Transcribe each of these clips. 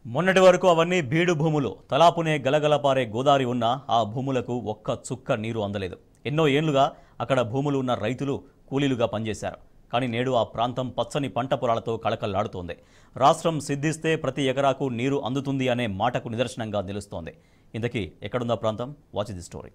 మొన్నటి వరకు అవన్నీ బీడు భూములు తలాపునే గలగలపారే గోదావరి ఉన్న ఆ భూములకు ఒక్క చుక్క నీరు అందలేదు ఎన్నో ఏళ్లుగా అక్కడ భూములు ఉన్న రైతులు కూలీలుగా పనిచేశారు కానీ నేడు ఆ ప్రాంతం పచ్చని పంట పొలాలతో కళకళలాడుతోంది రాష్ట్రం సిద్ధిస్తే ప్రతి ఎకరాకు నీరు అందుతుంది అనే మాటకు నిదర్శనంగా నిలుస్తోంది ఇంతకీ ఎక్కడుందా ప్రాంతం వాచ్ ది స్టోరీ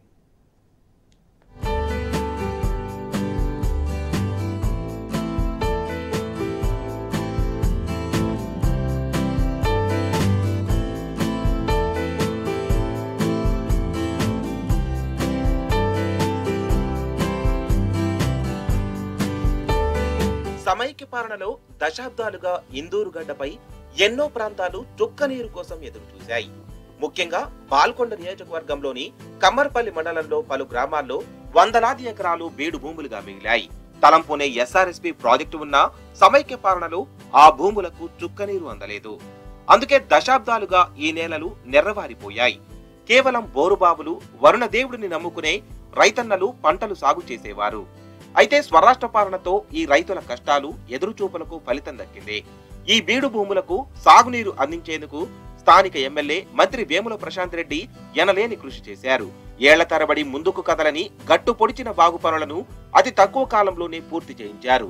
సమైక్య పాలనలో దశాబ్దాలుగా ఇందూరు గడ్డపై ఎన్నో ప్రాంతాలు చుక్క నీరు కోసం ఎదురు చూశాయి ముఖ్యంగా బాల్కొండ నియోజకవర్గంలోని కమ్మర్పల్లి మండలంలో పలు గ్రామాల్లో వందలాది ఎకరాలు బీడు భూములుగా మిగిలాయి తలంపునే ఎస్ఆర్ఎస్పి ప్రాజెక్టు ఉన్న సమైక్య పాలనలో ఆ భూములకు చుక్క నీరు అందలేదు అందుకే దశాబ్దాలుగా ఈ నేలలు నెర్రవారిపోయాయి కేవలం బోరుబావులు వరుణదేవుడిని నమ్ముకునే రైతన్నలు పంటలు సాగు చేసేవారు అయితే స్వరాష్ట్ర పాలనతో ఈ రైతుల కష్టాలు ఎదురుచూపులకు ఫలితం దక్కింది ఈ బీడు భూములకు సాగునీరు అందించేందుకు స్థానిక ఎమ్మెల్యే మంత్రి వేముల ప్రశాంత్ రెడ్డి ఎనలేని కృషి చేశారు ఏళ్ల తరబడి ముందుకు కదలని గట్టు పొడిచిన బాగు పనులను అతి తక్కువ కాలంలోనే పూర్తి చేయించారు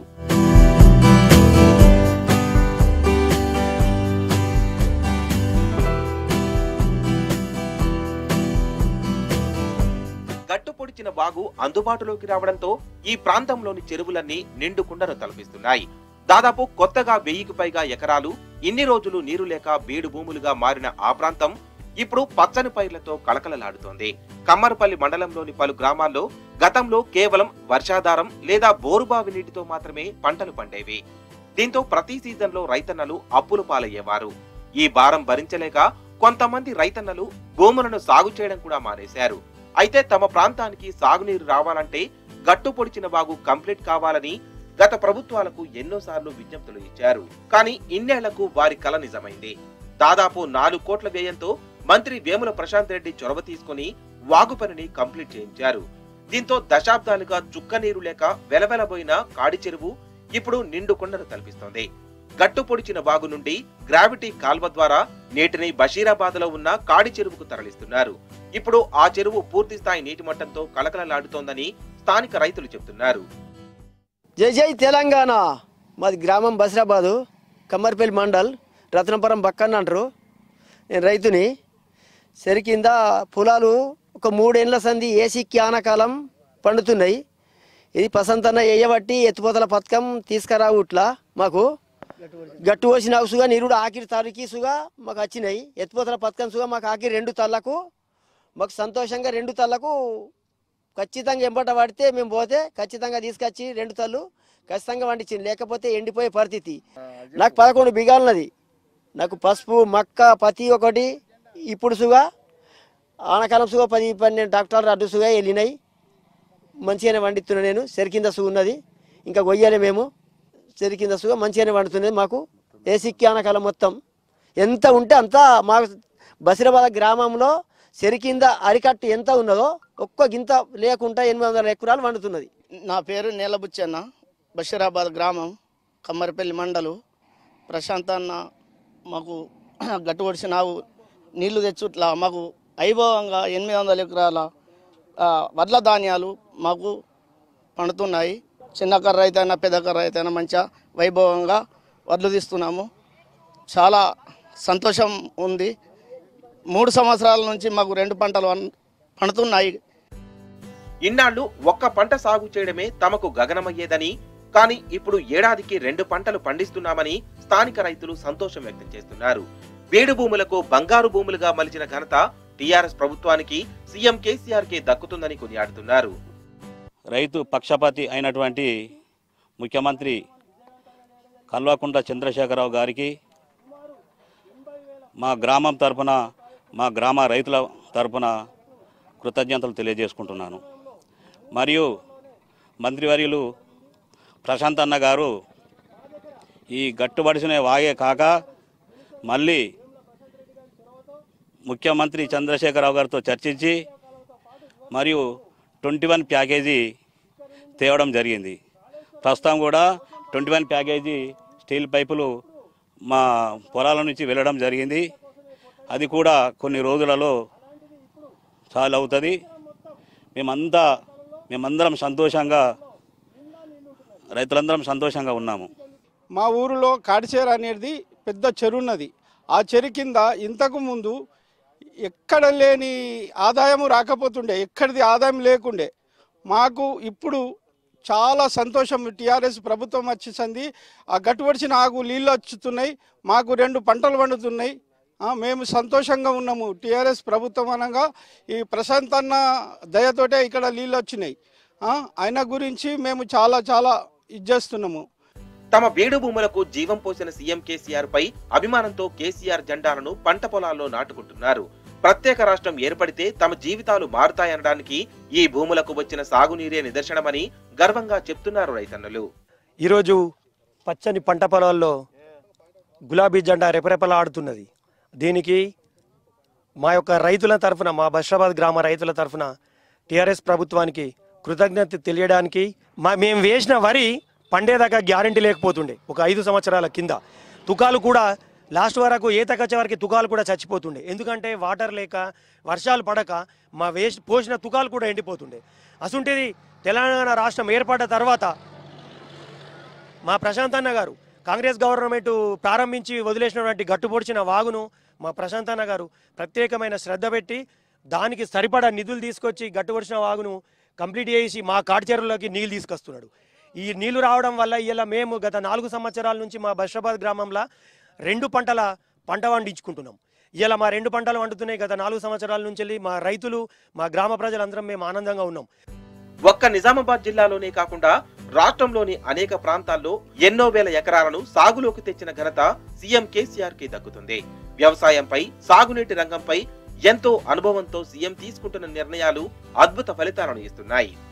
గట్టు పొడిచిన వాగు అందుబాటులోకి రావడంతో ఈ ప్రాంతంలోని చెరువులన్నీ నిండు కుండను తలపిస్తున్నాయి దాదాపు కొత్తగా వెయ్యికి పైగా ఎకరాలు ఇన్ని రోజులు నీరు లేక బీడు భూములుగా మారిన ఆ ప్రాంతం ఇప్పుడు పచ్చని పైర్లతో కలకలలాడుతోంది కమ్మరపల్లి మండలంలోని పలు గ్రామాల్లో గతంలో కేవలం వర్షాధారం లేదా బోరుబావి నీటితో మాత్రమే పంటలు పండేవి దీంతో ప్రతి సీజన్లో రైతన్నలు అప్పులు పాలయ్యేవారు ఈ భారం భరించలేక కొంతమంది రైతన్నలు భూములను సాగు చేయడం కూడా మానేశారు అయితే తమ ప్రాంతానికి సాగునీరు రావాలంటే గట్టు పొడిచిన బాగు కంప్లీట్ కావాలని గత ప్రభుత్వాలకు ఎన్నోసార్లు విజ్ఞప్తులు ఇచ్చారు కానీ ఇన్నేళ్లకు వారి కల నిజమైంది దాదాపు నాలుగు కోట్ల వ్యయంతో మంత్రి వేముల ప్రశాంత్ రెడ్డి చొరవ తీసుకుని వాగు పనిని కంప్లీట్ చేయించారు దీంతో దశాబ్దాలుగా చుక్క నీరు లేక వెలవెలబోయిన కాడి చెరువు ఇప్పుడు నిండు కొండను తలపిస్తోంది గట్టు పొడిచిన వాగు నుండి గ్రావిటీ కాల్వ ద్వారా నీటిని బషీరాబాద్ లో ఉన్న కాడి చెరువుకు తరలిస్తున్నారు ఇప్పుడు ఆ చెరువు పూర్తి స్థాయి నీటి మట్టంతో కలకలలాడుతోందని స్థానిక రైతులు చెబుతున్నారు జై జై తెలంగాణ మాది గ్రామం బసిరాబాదు కమ్మర్పల్లి మండల్ రత్నపురం పక్కన అంటారు నేను రైతుని సరి కింద పొలాలు ఒక మూడేళ్ల సంధి ఏసీకి ఆనకాలం పండుతున్నాయి ఇది పసంతన వేయబట్టి ఎత్తుపోతల పథకం తీసుకురావు ఇట్లా మాకు గట్టు పోసిన సుగా నిరుడు ఆఖరి తారీఖు సుగా మాకు వచ్చినాయి ఎత్తుపోతల పథకం సుగా మాకు ఆఖరి రెండు తల్లకు మాకు సంతోషంగా రెండు తల్లకు ఖచ్చితంగా ఎంబట పడితే మేము పోతే ఖచ్చితంగా తీసుకొచ్చి రెండు తల్లు ఖచ్చితంగా వండించింది లేకపోతే ఎండిపోయే పరిస్థితి నాకు పదకొండు బిగాలున్నది నాకు పసుపు మక్క పత్తి ఒకటి ఇప్పుడు సుగా ఆనకాలం సుగా పది పన్నెండు డాక్టర్లు అడ్డు సుగా వెళ్ళినాయి మంచిగానే వండిస్తున్నా నేను సెరికింద సు ఉన్నది ఇంకా గొయ్యాలి మేము సెరికింద సుగా మంచిగానే వండుతున్నది మాకు ఏసిక్కి ఆనకాలం మొత్తం ఎంత ఉంటే అంత మా బసిరాబాద్ గ్రామంలో సెరికింద అరికట్టు ఎంత ఉన్నదో ఒక్క గింత లేకుండా ఎనిమిది వందల ఎకరాలు వండుతున్నది నా పేరు నేలబుచ్చన్న బషీరాబాద్ గ్రామం కమ్మరిపల్లి మండలు ప్రశాంత్ అన్న మాకు గట్టు ఒడిసినావు నీళ్లు తెచ్చుట్లా మాకు వైభవంగా ఎనిమిది వందల ఎకరాల ఆ, వడ్ల ధాన్యాలు మాకు పండుతున్నాయి చిన్న కర్ర అయితేనా పెద్ద కర్ర అయితేనా మంచిగా వైభవంగా వడ్లు తీస్తున్నాము చాలా సంతోషం ఉంది మూడు సంవత్సరాల నుంచి మాకు రెండు పంటలు అన్- పండుతున్నాయి ఇన్నాళ్లు ఒక్క పంట సాగు చేయడమే తమకు గగనమయ్యేదని కానీ ఇప్పుడు ఏడాదికి రెండు పంటలు పండిస్తున్నామని స్థానిక రైతులు సంతోషం వ్యక్తం చేస్తున్నారు బీడు భూములకు బంగారు భూములుగా మలిచిన ఘనత టీఆర్ఎస్ ప్రభుత్వానికి సీఎం కేసీఆర్ కే దక్కుతుందని కొనియాడుతున్నారు రైతు పక్షపాతి అయినటువంటి ముఖ్యమంత్రి కల్వకుంట్ల చంద్రశేఖరరావు గారికి మా గ్రామం తరపున మా గ్రామ రైతుల తరపున కృతజ్ఞతలు తెలియజేసుకుంటున్నాను మరియు మంత్రివర్యులు ప్రశాంత్ అన్న గారు ఈ గట్టుబడిసిన వాగే కాక మళ్ళీ ముఖ్యమంత్రి చంద్రశేఖరరావు గారితో చర్చించి మరియు ట్వంటీ వన్ ప్యాకేజీ తేవడం జరిగింది ప్రస్తుతం కూడా ట్వంటీ వన్ ప్యాకేజీ స్టీల్ పైపులు మా పొలాల నుంచి వెళ్ళడం జరిగింది అది కూడా కొన్ని రోజులలో సాల్వ్ అవుతుంది మేమంతా మేమందరం సంతోషంగా రైతులందరం సంతోషంగా ఉన్నాము మా ఊరిలో కాడిచేర అనేది పెద్ద చెరువు ఉన్నది ఆ చెరు కింద ఇంతకు ముందు ఎక్కడ లేని ఆదాయము రాకపోతుండే ఎక్కడిది ఆదాయం లేకుండే మాకు ఇప్పుడు చాలా సంతోషం టీఆర్ఎస్ ప్రభుత్వం వచ్చేసింది ఆ గట్టుబడిచిన ఆగు నీళ్ళు వచ్చుతున్నాయి మాకు రెండు పంటలు పండుతున్నాయి ఆ, మేము సంతోషంగా ఉన్నాము టీఆర్ఎస్ ప్రభుత్వం అనగా ఈ ప్రశాంత్ అన్న దయతోటే ఇక్కడ నీళ్ళు వచ్చినాయి ఆ, ఆయన గురించి మేము చాలా చాలా ఇది చేస్తున్నాము తమ బీడు భూములకు జీవం పోసిన సీఎం కేసీఆర్ పై అభిమానంతో కేసీఆర్ జెండాలను పంట పొలాల్లో నాటుకుంటున్నారు ప్రత్యేక రాష్ట్రం ఏర్పడితే తమ జీవితాలు మారుతాయనడానికి ఈ భూములకు వచ్చిన సాగునీరే నిదర్శనమని గర్వంగా చెప్తున్నారు రైతన్నులు ఈరోజు పచ్చని పంట పొలాల్లో గులాబీ జెండా రెపరెపలాడుతున్నది దీనికి మా యొక్క రైతుల తరఫున మా బషాబాద్ గ్రామ రైతుల తరఫున టీఆర్ఎస్ ప్రభుత్వానికి కృతజ్ఞత తెలియడానికి మా మేము వేసిన వరి పండేదాకా గ్యారంటీ లేకపోతుండే ఒక ఐదు సంవత్సరాల కింద తుకాలు కూడా లాస్ట్ వరకు ఈతకు వచ్చే వరకు తుకాలు కూడా చచ్చిపోతుండే ఎందుకంటే వాటర్ లేక వర్షాలు పడక మా వేస్ట్ పోసిన తుకాలు కూడా ఎండిపోతుండే అసుంటిది తెలంగాణ రాష్ట్రం ఏర్పడ్డ తర్వాత మా ప్రశాంత్ అన్న గారు కాంగ్రెస్ గవర్నమెంట్ ప్రారంభించి వదిలేసినటువంటి గట్టుపొడిచిన వాగును మా ప్రశాంత్ అన్న గారు ప్రత్యేకమైన శ్రద్ధ పెట్టి దానికి సరిపడా నిధులు తీసుకొచ్చి గట్టుపొడిచిన వాగును కంప్లీట్ చేసి మా కాడ్చెరువులోకి నీళ్ళు తీసుకొస్తున్నాడు ఈ నీళ్లు రావడం వల్ల ఇలా మేము గత నాలుగు సంవత్సరాల నుంచి మా బషాబాద్ గ్రామంలో రెండు పంటల పంట పండించుకుంటున్నాం ఇలా మా రెండు పంటలు వండుతున్నాయి గత నాలుగు సంవత్సరాల నుంచి వెళ్ళి మా రైతులు మా గ్రామ ప్రజలందరం మేము ఆనందంగా ఉన్నాం ఒక్క నిజామాబాద్ జిల్లాలోనే కాకుండా రాష్ట్రంలోని అనేక ప్రాంతాల్లో ఎన్నో వేల ఎకరాలను సాగులోకి తెచ్చిన ఘనత సీఎం కేసీఆర్ కి దక్కుతుంది వ్యవసాయంపై సాగునీటి రంగంపై ఎంతో అనుభవంతో సీఎం తీసుకుంటున్న నిర్ణయాలు అద్భుత ఫలితాలను ఇస్తున్నాయి